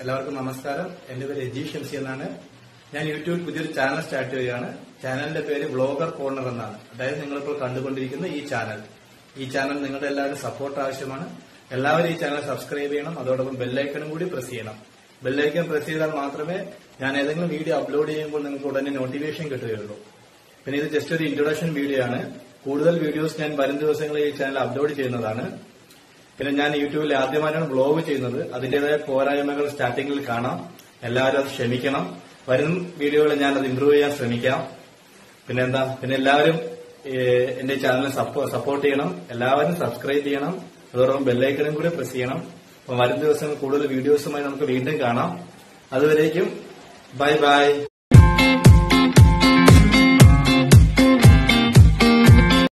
എല്ലാവർക്കും നമസ്കാരം എന്റെ പേര് രജീഷ് ഷംസി എന്നാണ് ഞാൻ യൂട്യൂബിൽ പുതിയൊരു ചാനൽ സ്റ്റാർട്ട് ചെയ്യുകയാണ് ചാനലിന്റെ പേര് ബ്ലോഗർ കോർണർ എന്നാണ് അതായത് നിങ്ങളിപ്പോൾ കണ്ടുകൊണ്ടിരിക്കുന്ന ഈ ചാനൽ ഈ ചാനൽ നിങ്ങളുടെ എല്ലാവരും സപ്പോർട്ട് ആവശ്യമാണ് എല്ലാവരും ഈ ചാനൽ സബ്സ്ക്രൈബ് ചെയ്യണം അതോടൊപ്പം ബെല്ലൈക്കണും കൂടി പ്രസ് ചെയ്യണം ബെല്ലൈക്കൺ പ്രസ് ചെയ്താൽ മാത്രമേ ഞാൻ ഏതെങ്കിലും വീഡിയോ അപ്ലോഡ് ചെയ്യുമ്പോൾ നിങ്ങൾക്ക് ഉടനെ നോട്ടിഫിക്കേഷൻ കിട്ടുകയുള്ളൂ പിന്നെ ഇത് ജസ്റ്റ് ഒരു ഇൻട്രൊഡക്ഷൻ വീഡിയോ ആണ് കൂടുതൽ വീഡിയോസ് ഞാൻ വരും ദിവസങ്ങളിൽ ഈ ചാനൽ അപ്ലോഡ് ചെയ്യുന്നതാണ് പിന്നെ ഞാൻ യൂട്യൂബിൽ ആദ്യമായിട്ടാണ് ബ്ലോഗ് ചെയ്യുന്നത് അതിന്റേതായ പോരായ്മകൾ സ്റ്റാർട്ടിങ്ങിൽ കാണാം എല്ലാവരും അത് ക്ഷമിക്കണം വരും വീഡിയോകളിൽ ഞാൻ അത് ഇംപ്രൂവ് ചെയ്യാൻ ശ്രമിക്കാം പിന്നെ എന്താ പിന്നെ എല്ലാവരും ഏഹ്, എന്റെ ചാനൽ സപ്പോർട്ട് ചെയ്യണം എല്ലാവരും സബ്സ്ക്രൈബ് ചെയ്യണം അതോടൊപ്പം ബെല്ലൈക്കണും കൂടി പ്രസ് ചെയ്യണം അപ്പം വരും ദിവസങ്ങൾ കൂടുതൽ വീഡിയോസുമായി നമുക്ക് വീണ്ടും കാണാം അതുവരേക്കും ബൈ ബൈ